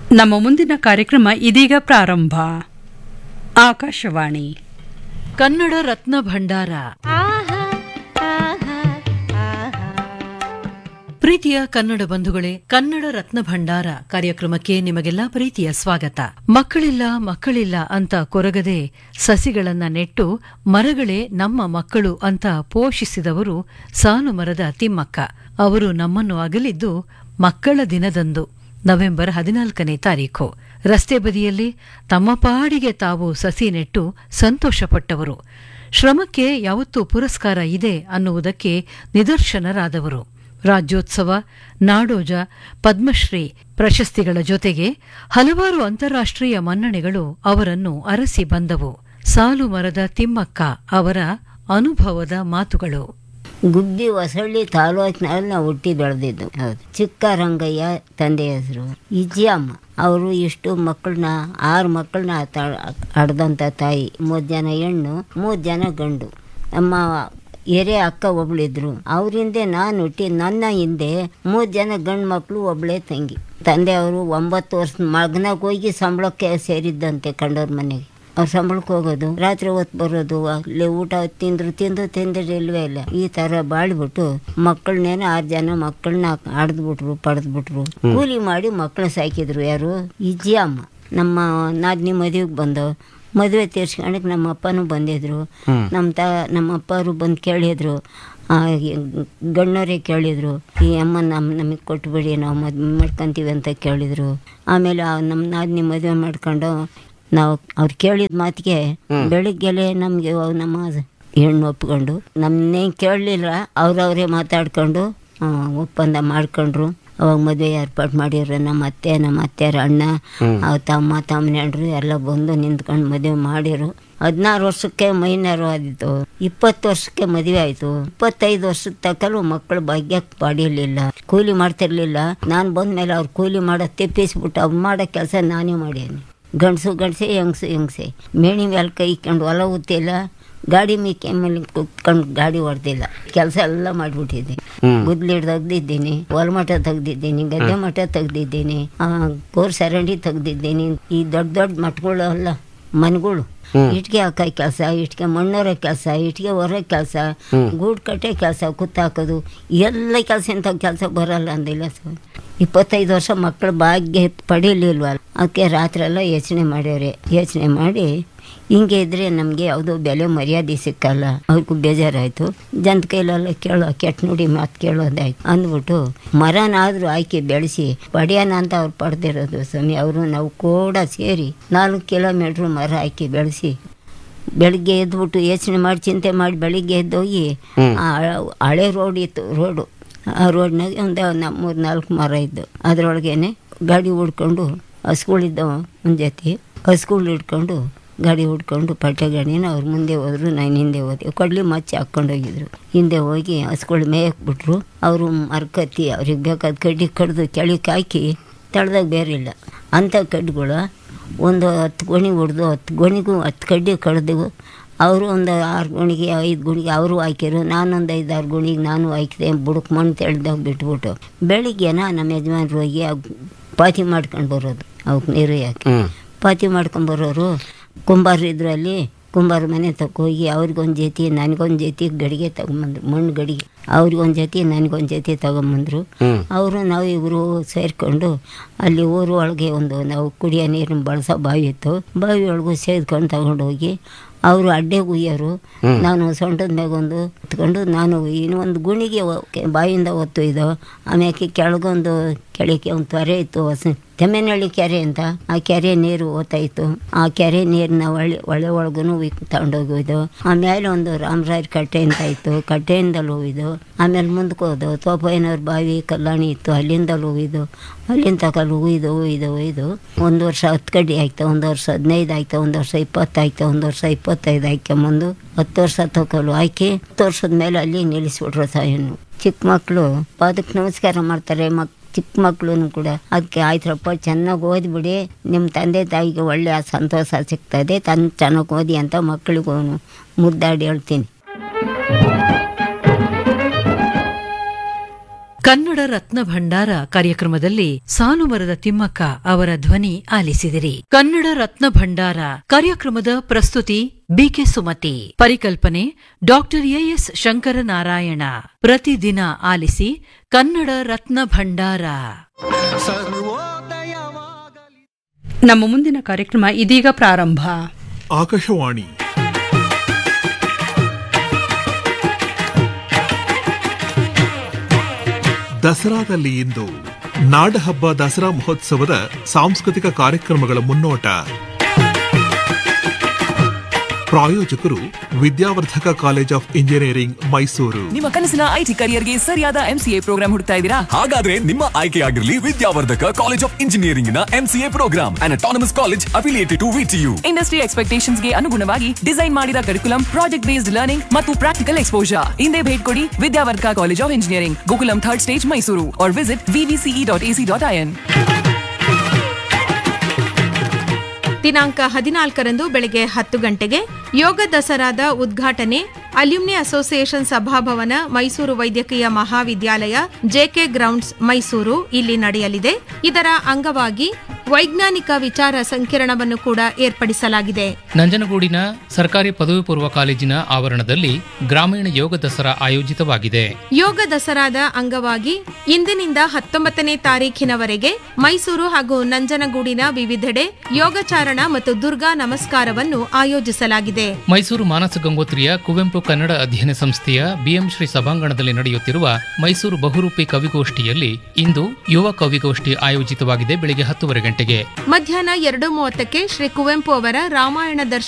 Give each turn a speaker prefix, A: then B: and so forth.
A: ನಮ್ಮ ಮುಂದಿನ ಕಾರ್ಯಕ್ರಮ ಇದೀಗ ಪ್ರಾರಂಭ ಆಕಾಶವಾಣಿ
B: ಕನ್ನಡ ರತ್ನ ಭಂಡಾರ ಪ್ರೀತಿಯ ಕನ್ನಡ ಬಂಧುಗಳೇ ಕನ್ನಡ ರತ್ನ ಭಂಡಾರ ಕಾರ್ಯಕ್ರಮಕ್ಕೆ ನಿಮಗೆಲ್ಲ ಪ್ರೀತಿಯ ಸ್ವಾಗತ ಮಕ್ಕಳಿಲ್ಲ ಮಕ್ಕಳಿಲ್ಲ ಅಂತ ಕೊರಗದೆ ಸಸಿಗಳನ್ನ ನೆಟ್ಟು ಮರಗಳೇ ನಮ್ಮ ಮಕ್ಕಳು ಅಂತ ಪೋಷಿಸಿದವರು ಸಾಲು ಮರದ ತಿಮ್ಮಕ್ಕ ಅವರು ನಮ್ಮನ್ನು ಅಗಲಿದ್ದು ಮಕ್ಕಳ ದಿನದಂದು ನವೆಂಬರ್ ಹದಿನಾಲ್ಕನೇ ತಾರೀಖು ರಸ್ತೆ ಬದಿಯಲ್ಲಿ ತಮ್ಮ ಪಾಡಿಗೆ ತಾವು ಸಸಿ ನೆಟ್ಟು ಸಂತೋಷಪಟ್ಟವರು ಶ್ರಮಕ್ಕೆ ಯಾವತ್ತೂ ಪುರಸ್ಕಾರ ಇದೆ ಅನ್ನುವುದಕ್ಕೆ ನಿದರ್ಶನರಾದವರು ರಾಜ್ಯೋತ್ಸವ ನಾಡೋಜ ಪದ್ಮಶ್ರೀ ಪ್ರಶಸ್ತಿಗಳ ಜೊತೆಗೆ ಹಲವಾರು ಅಂತಾರಾಷ್ಟ್ರೀಯ ಮನ್ನಣೆಗಳು ಅವರನ್ನು ಅರಸಿ ಬಂದವು ಸಾಲು ಮರದ ತಿಮ್ಮಕ್ಕ ಅವರ ಅನುಭವದ ಮಾತುಗಳು
C: ಗುಬ್ಬಿ ಹೊಸಳ್ಳಿ ತಾಲೂಕಿನಲ್ಲಿ ನಾವು ಹುಟ್ಟಿ ಬೆಳೆದಿದ್ದು ಹೌದು ಚಿಕ್ಕ ರಂಗಯ್ಯ ತಂದೆ ಹೆಸರು ಇಜ್ಜಿಯಮ್ಮ ಅವರು ಇಷ್ಟು ಮಕ್ಕಳನ್ನ ಆರು ಮಕ್ಕಳನ್ನ ಹಡ್ದಂಥ ತಾಯಿ ಮೂರು ಜನ ಹೆಣ್ಣು ಮೂರು ಜನ ಗಂಡು ನಮ್ಮ ಹಿರೇ ಅಕ್ಕ ಒಬ್ಳಿದ್ರು ಅವರಿಂದೆ ನಾನು ಹುಟ್ಟಿ ನನ್ನ ಹಿಂದೆ ಮೂರು ಜನ ಗಂಡು ಮಕ್ಕಳು ಒಬ್ಳೇ ತಂಗಿ ತಂದೆ ಅವರು ಒಂಬತ್ತು ವರ್ಷ ಮಗನಾಗ ಹೋಗಿ ಸಂಬಳಕ್ಕೆ ಸೇರಿದ್ದಂತೆ ಕಂಡವ್ರ ಮನೆಗೆ ಅವ್ರು ಸಂಬಳಕ್ಕೆ ಹೋಗೋದು ರಾತ್ರಿ ಹೊತ್ತು ಬರೋದು ಅಲ್ಲಿ ಊಟ ತಿಂದ್ರು ತಿಂದು ತಿಂದ್ರೆ ಇಲ್ವೇ ಇಲ್ಲ ಈ ತರ ಬಾಳ್ಬಿಟ್ಟು ಮಕ್ಕಳನ್ನೇನೋ ಆರು ಜನ ಮಕ್ಕಳನ್ನ ಆಡ್ದ್ಬಿಟ್ರು ಪಡೆದ್ಬಿಟ್ರು ಕೂಲಿ ಮಾಡಿ ಮಕ್ಕಳು ಸಾಕಿದ್ರು ಯಾರು ಇಜ್ಜಿ ಅಮ್ಮ ನಮ್ಮ ನಾದಿನಿ ಮದುವೆಗೆ ಬಂದು ಮದುವೆ ತೀರ್ಸ್ಕೊಳಕ್ಕೆ ನಮ್ಮ ಅಪ್ಪನೂ ಬಂದಿದ್ರು ನಮ್ಮ ತಾ ನಮ್ಮ ಅಪ್ಪರು ಬಂದು ಕೇಳಿದ್ರು ಆ, ಈ ಗಣ್ಣವರೇ ಕೇಳಿದ್ರು ಈ ಅಮ್ಮ ನಮ್ಮ ನಮಗೆ ಕೊಟ್ಬಿಡಿ ನಾವು ಮದುವೆ ಮಾಡ್ಕೊಂತೀವಿ ಅಂತ ಕೇಳಿದ್ರು ಆಮೇಲೆ ಆ ನಮ್ಮ ನಾದಿನಿ ಮದುವೆ ಮಾಡ್ಕೊಂಡು ನಾವು ಅವ್ರು ಕೇಳಿದ ಮಾತಿಗೆ ಬೆಳಿಗ್ಗೆಲೆ ನಮಗೆ ನಮ್ಮ ಹೆಣ್ಣು ಒಪ್ಕೊಂಡು ನಮ್ಮನ್ನೇನು ಕೇಳಲಿಲ್ಲ ಅವ್ರವರೇ ಮಾತಾಡ್ಕೊಂಡು ಆ, ಒಪ್ಪಂದ ಮಾಡ್ಕೊಂಡ್ರು ಅವಾಗ ಮದುವೆ ಏರ್ಪಾಡು ಮಾಡಿದ್ರು ನಮ್ಮ ಅತ್ತೆ ನಮ್ಮ ಅತ್ತೆಯರ ಅಣ್ಣ ಅವ್ರ ತಮ್ಮ ತಮ್ಮನೆಂಡ್ರು ಎಲ್ಲ ಬಂದು ನಿಂತ್ಕೊಂಡು ಮದುವೆ ಮಾಡಿರು ಹದಿನಾರು ವರ್ಷಕ್ಕೆ ಮೈನಾರು ಆದಿತ್ತು ಇಪ್ಪತ್ತು ವರ್ಷಕ್ಕೆ ಮದುವೆ ಆಯಿತು ಇಪ್ಪತ್ತೈದು ವರ್ಷದ ತಕ್ಕಲು ಮಕ್ಕಳು ಭಾಗ್ಯಕ್ಕೆ ಪಡೀಲಿಲ್ಲ ಕೂಲಿ ಮಾಡ್ತಿರ್ಲಿಲ್ಲ ನಾನು ಬಂದ್ಮೇಲೆ ಅವ್ರು ಕೂಲಿ ಮಾಡೋದು ತೆಪ್ಪಿಸ್ಬಿಟ್ಟು ಅವ್ರು ಮಾಡೋ ಕೆಲಸ ನಾನೇ ಮಾಡೀನಿ ಗಂಡಸು ಗಂಡಸೆ ಹೆಂಗಸು ಹೆಂಗಸೆ ಮೇಣಿ ಮೇಲೆ ಕೈ ಇಕ್ಕೊಂಡು ಹೊಲ ಉತ್ತಿಲ್ಲ ಗಾಡಿ ಮಿಕ್ಕಿ ಮೇಲೆ ಕುತ್ಕೊಂಡು ಗಾಡಿ ಹೊಡೆದಿಲ್ಲ ಕೆಲಸ ಎಲ್ಲ ಮಾಡಿಬಿಟ್ಟಿದ್ದೆ ಗುದ್ಲಿ ತೆಗ್ದಿದ್ದೀನಿ ಹೊಲಮಠ ತೆಗ್ದಿದ್ದೀನಿ ಗದ್ದೆ ಮಠ ತೆಗ್ದಿದ್ದೀನಿ ಕೋರ್ ಸರಂಡಿ ತೆಗ್ದಿದ್ದೀನಿ ಈ ದೊಡ್ಡ ದೊಡ್ಡ ಮಠಗಳೆಲ್ಲ ಮನೆಗಳು ಇಟ್ಗೆ ಹಾಕೋ ಕೆಲಸ ಇಟ್ಗೆ ಮಣ್ಣೊರೆ ಕೆಲಸ ಇಟ್ಗೆ ಹೊರ ಕೆಲಸ ಗೂಡು ಕಟ್ಟೆ ಕೆಲಸ ಕುತ್ತಾಕೋದು ಎಲ್ಲ ಕೆಲಸ ಇಂಥ ಕೆಲಸ ಬರಲ್ಲ ಅಂದಿಲ್ಲ ಸರ್ ಇಪ್ಪತ್ತೈದು ವರ್ಷ ಮಕ್ಕಳು ಭಾಗ್ಯ ಪಡೀಲಿಲ್ವಲ್ಲ ಅದಕ್ಕೆ ರಾತ್ರಿ ಎಲ್ಲ ಯೋಚನೆ ಮಾಡ್ಯವ್ರೆ ಯೋಚನೆ ಮಾಡಿ ಹಿಂಗೆ ಇದ್ರೆ ನಮಗೆ ಯಾವುದೋ ಬೆಲೆ ಮರ್ಯಾದೆ ಸಿಕ್ಕಲ್ಲ ಅವ್ರಿಗೂ ಬೇಜಾರಾಯಿತು ಜನ ಕೈಲೆಲ್ಲ ಕೇಳೋ ಕೆಟ್ಟ ನುಡಿ ಮಾತು ಕೇಳೋದಾಯ್ತು ಅಂದ್ಬಿಟ್ಟು ಮರನಾದರೂ ಆಯ್ಕೆ ಬೆಳೆಸಿ ಪಡೆಯೋಣ ಅಂತ ಅವ್ರು ಪಡೆದಿರೋದು ಸ್ವಾಮಿ ಅವರು ನಾವು ಕೂಡ ಸೇರಿ ನಾಲ್ಕು ಕಿಲೋಮೀಟ್ರ್ ಮರ ಹಾಕಿ ಬೆಳೆಸಿ ಬೆಳಿಗ್ಗೆ ಎದ್ಬಿಟ್ಟು ಯೋಚನೆ ಮಾಡಿ ಚಿಂತೆ ಮಾಡಿ ಬೆಳಿಗ್ಗೆ ಎದ್ದೋಗಿ ಆ ಹಳೆ ರೋಡ್ ಇತ್ತು ರೋಡು ಆ ರೋಡ್ನಾಗ ಒಂದು ನ- ಮೂರು ನಾಲ್ಕು ಮರ ಇದ್ದು ಅದರೊಳಗೇನೆ ಗಾಡಿ ಹುಡ್ಕೊಂಡು ಹಸ್ಗಳಿದ್ದವ ಒಂದು ಜೊತೆ ಹಸ್ಗಳು ಹಿಡ್ಕೊಂಡು ಗಾಡಿ ಹುಡ್ಕೊಂಡು ಪಟ್ಟೆ ಗಾಡಿನ ಅವ್ರ ಮುಂದೆ ಹೋದ್ರು ನಾನು ಹಿಂದೆ ಹೋದೆ ಕೊಡ್ಲಿ ಮಚ್ಚಿ ಹಾಕ್ಕೊಂಡು ಹೋಗಿದ್ರು ಹಿಂದೆ ಹೋಗಿ ಹಸ್ಗಳು ಮೇಯಕ್ಕೆ ಬಿಟ್ರು ಅವರು ಮರ್ಕತ್ತಿ ಅವ್ರಿಗೆ ಬೇಕಾದ ಕಡ್ಡಿ ಕಡ್ದು ಕೆಳಕ್ಕೆ ಹಾಕಿ ತಳ್ದಾಗ ಬೇರೆ ಇಲ್ಲ ಅಂಥ ಕಡ್ಡಿಗಳು ಒಂದು ಹತ್ತು ಗೊಣಿ ಹೊಡೆದು ಹತ್ತು ಗೊಣಿಗೂ ಹತ್ತು ಕಡ್ಡಿ ಕಡ್ದು ಅವರು ಒಂದು ಆರು ಗುಣಿಗೆ ಐದು ಗುಣಿಗೆ ಅವರು ಹಾಕಿರು ನಾನೊಂದು ಐದು ಆರು ಗುಣಿಗೆ ನಾನು ಹಾಕಿದೆ ಬುಡಕ್ಕೆ ಮಣ್ಣು ತೆಳ್ದಾಗ ಬಿಟ್ಬಿಟ್ಟು ಬೆಳಿಗ್ಗೆನ ನಮ್ಮ ಯಜಮಾನ್ರು ಹೋಗಿ ಆ ಪಾತಿ ಮಾಡ್ಕೊಂಡು ಬರೋದು ಅವಕ್ಕೆ ನೀರು ಯಾಕೆ ಪಾತಿ ಮಾಡ್ಕೊಂಡು ಬರೋರು ಕುಂಬಾರ ಇದ್ರು ಅಲ್ಲಿ ಕುಂಬಾರ ಮನೆ ತಕ್ಕ ಹೋಗಿ ಅವ್ರಿಗೊಂದು ಜೊತೆ ನನಗೊಂದು ಜೊತೆ ಗಡಿಗೆ ತಗೊಂಬಂದ್ರು ಮಣ್ಣು ಗಡಿಗೆ ಅವ್ರಿಗೊಂದು ಜೊತೆ ನನಗೊಂದು ಜೊತೆ ತಗೊಂಬಂದ್ರು ಅವರು ನಾವು ಇಬ್ಬರು ಸೇರಿಕೊಂಡು ಅಲ್ಲಿ ಊರು ಒಳಗೆ ಒಂದು ನಾವು ಕುಡಿಯೋ ನೀರನ್ನ ಬಳಸೋ ಬಾವಿ ಇತ್ತು ಬಾವಿ ಒಳಗೂ ಸೇದ್ಕೊಂಡು ತಗೊಂಡೋಗಿ ಅವರು ಅಡ್ಡೆ ಉಯ್ಯೋರು ನಾನು ಸೊಂಟದ ಮ್ಯಾಗೊಂದು ಎತ್ಕೊಂಡು ನಾನು ಇನ್ನೊಂದು ಗುಣಿಗೆ ಒ- ಕೆ- ಬಾವಿಯಿಂದ ಒತ್ತು ಇದು ಆಮ್ಯಾಕೆ ಕೆಳಗೊಂದು ಕೆಳಕ್ಕೆ ಒಂದು ತೊರೆ ಇತ್ತು ಹೊಸ ತೆಮ್ಮೆನಹಳ್ಳಿ ಕೆರೆ ಅಂತ ಆ ಕೆರೆ ನೀರು ಓದ್ತಾಯಿತ್ತು ಆ ಕೆರೆ ನೀರನ್ನ ಒಳ್ಳೆ ಒಳೆ ಒಳಗೂ ತಗೊಂಡೋಗಿದ್ದು ಆಮೇಲೆ ಒಂದು ರಾಮರಾಯರ ಕಟ್ಟೆ ಅಂತ ಇತ್ತು ಕಟ್ಟೆಯಿಂದಲೂ ಹೋಗಿದ್ದು ಆಮೇಲೆ ಮುಂದಕ್ಕೆ ಹೋದು ತೋಪಯ್ಯನವ್ರ ಬಾವಿ ಕಲ್ಯಾಣಿ ಇತ್ತು ಅಲ್ಲಿಂದಲೂ ಹೋಗಿದ್ದು ಅಲ್ಲಿಂದ ತಕಲ್ಲಿ ಹೋಗಿದ್ದು ಹೋಗಿದ್ದು ಹೋಗಿದ್ದು ಒಂದು ವರ್ಷ ಹತ್ತು ಕಡ್ಡಿ ಆಯ್ತು ಒಂದು ವರ್ಷ ಹದಿನೈದು ಆಯ್ತು ಒಂದು ವರ್ಷ ಇಪ್ಪತ್ತು ಆಯ್ತು ಒಂದು ವರ್ಷ ಇಪ್ಪತ್ತೈದು ಹಾಕ್ಕೊಂಬಂದು ಹತ್ತು ವರ್ಷ ತಗೊಳ್ಳು ಹಾಕಿ ಹತ್ತು ವರ್ಷದ ಮೇಲೆ ಅಲ್ಲಿ ನಿಲ್ಲಿಸ್ಬಿಟ್ರು ತಾಯಿಯನ್ನು ಚಿಕ್ಕ ಮಕ್ಕಳು ಪಾದಕ್ಕೆ ನಮಸ್ಕಾರ ಮಾಡ್ತಾರೆ ಮಕ್ ಚಿಕ್ಕ ಮಕ್ಕಳು ಕೂಡ ಅದಕ್ಕೆ ಆಯ್ತರಪ್ಪ ಚೆನ್ನಾಗಿ ಓದ್ಬಿಡಿ ನಿಮ್ಮ ತಂದೆ ತಾಯಿಗೆ ಒಳ್ಳೆಯ ಸಂತೋಷ ಸಿಗ್ತದೆ ತನ್ನ ಚೆನ್ನಾಗಿ ಓದಿ ಅಂತ ಮಕ್ಕಳಿಗೂ ಮುದ್ದಾಡಿ ಹೇಳ್ತೀನಿ
B: ಕನ್ನಡ ರತ್ನ ಭಂಡಾರ ಕಾರ್ಯಕ್ರಮದಲ್ಲಿ ಸಾಲುಮರದ ತಿಮ್ಮಕ್ಕ ಅವರ ಧ್ವನಿ ಆಲಿಸಿದಿರಿ ಕನ್ನಡ ರತ್ನ ಭಂಡಾರ ಕಾರ್ಯಕ್ರಮದ ಪ್ರಸ್ತುತಿ ಬಿಕೆ ಸುಮತಿ ಪರಿಕಲ್ಪನೆ ಡಾಕ್ಟರ್ ಎಎಸ್ ಶಂಕರನಾರಾಯಣ ಪ್ರತಿದಿನ ಆಲಿಸಿ ಕನ್ನಡ ರತ್ನ ಭಂಡಾರ
A: ನಮ್ಮ ಮುಂದಿನ ಕಾರ್ಯಕ್ರಮ ಇದೀಗ ಪ್ರಾರಂಭ
D: ಆಕಾಶವಾಣಿ ದಸರಾದಲ್ಲಿ ಇಂದು ನಾಡಹಬ್ಬ ದಸರಾ ಮಹೋತ್ಸವದ ಸಾಂಸ್ಕೃತಿಕ ಕಾರ್ಯಕ್ರಮಗಳ ಮುನ್ನೋಟ ಪ್ರಾಯೋಜಕರು Vidyavardhaka college of engineering Mysuru
E: ನಿಮ್ಮ ಕನಸಿನ ಐಟಿ ಕರಿಯರ್ಗೆ ಸರಿಯಾದ ಎಂಸಿಎ ಪ್ರೋಗ್ರಾಂ ಹುಡುಕ್ತಾ ಇದ್ದೀರಾ
F: ಹಾಗಾದ್ರೆ ನಿಮ್ಮ ಆಯ್ಕೆಯಾಗಿರಲಿ ವಿದ್ಯಾವರ್ಧಕ ಕಾಲೇಜ್ ಆಫ್ ಇಂಜಿನಿಯರಿಂಗ್ ನ MCA program and autonomous college affiliated to VTU
E: industry expectations ಗೆ ಅನುಗುಣವಾಗಿ ಡಿಸೈನ್ ಮಾಡಿದ ಕರಿಕುಲಂ ಪ್ರಾಜೆಕ್ಟ್ ಬೇಸ್ಡ್ ಲರ್ನಿಂಗ್ ಮತ್ತು ಪ್ರಾಕ್ಟಿಕಲ್ ಎಕ್ಸ್ಪೋಜರ್ ಹಿಂದೆ ಭೇಟಿ ಕೊಡಿ Vidyavardhaka college of engineering Gokulam third stage Mysuru or visit VVCE dot AC dot IN
G: ದಿನಾಂಕ ಹದಿನಾಲ್ಕರಂದು ಬೆಳಗ್ಗೆ ಹತ್ತು ಗಂಟೆಗೆ ಯೋಗ ದಸರಾದ ಉದ್ಘಾಟನೆ ಅಲ್ಯುಮ್ನಿ ಅಸೋಸಿಯೇಷನ್ ಸಭಾಭವನ ಮೈಸೂರು ವೈದ್ಯಕೀಯ ಮಹಾವಿದ್ಯಾಲಯ ಜೆಕೆ ಗ್ರೌಂಡ್ಸ್ ಮೈಸೂರು ಇಲ್ಲಿ ನಡೆಯಲಿದೆ ಇದರ ಅಂಗವಾಗಿ ವೈಜ್ಞಾನಿಕ ವಿಚಾರ ಸಂಕಿರಣವನ್ನು ಕೂಡ ಏರ್ಪಡಿಸಲಾಗಿದೆ
H: ನಂಜನಗೂಡಿನ ಸರ್ಕಾರಿ ಪದವಿ ಪೂರ್ವ ಕಾಲೇಜಿನ ಆವರಣದಲ್ಲಿ ಗ್ರಾಮೀಣ ಯೋಗ ದಸರಾ ಆಯೋಜಿತವಾಗಿದೆ
G: ಯೋಗ ದಸರಾದ ಅಂಗವಾಗಿ ಇಂದಿನಿಂದ ಹತ್ತೊಂಬತ್ತನೇ ತಾರೀಖಿನವರೆಗೆ ಮೈಸೂರು ಹಾಗೂ ನಂಜನಗೂಡಿನ ವಿವಿಧೆಡೆ ಯೋಗಚಾರಣ ಮತ್ತು ದುರ್ಗಾ ನಮಸ್ಕಾರವನ್ನು ಆಯೋಜಿಸಲಾಗಿದೆ
H: ಮೈಸೂರು ಮಾನಸ ಗಂಗೋತ್ರಿಯ ಕುವೆಂಪು ಕನ್ನಡ ಅಧ್ಯಯನ ಸಂಸ್ಥೆಯ ಬಿಎಂ ಶ್ರೀ ಸಭಾಂಗಣದಲ್ಲಿ ನಡೆಯುತ್ತಿರುವ ಮೈಸೂರು ಬಹುರೂಪಿ ಕವಿಗೋಷ್ಠಿಯಲ್ಲಿ ಇಂದು ಯುವ ಕವಿಗೋಷ್ಠಿ ಆಯೋಜಿತವಾಗಿದೆ ಬೆಳಗ್ಗೆ ಹತ್ತುವರೆ ಗಂಟೆಗೆ
G: ಮಧ್ಯಾಹ್ನ ಎರಡು ಮೂವತ್ತಕ್ಕೆ ಶ್ರೀ ಕುವೆಂಪು ಅವರ ರಾಮಾಯಣ ದರ್ಶನ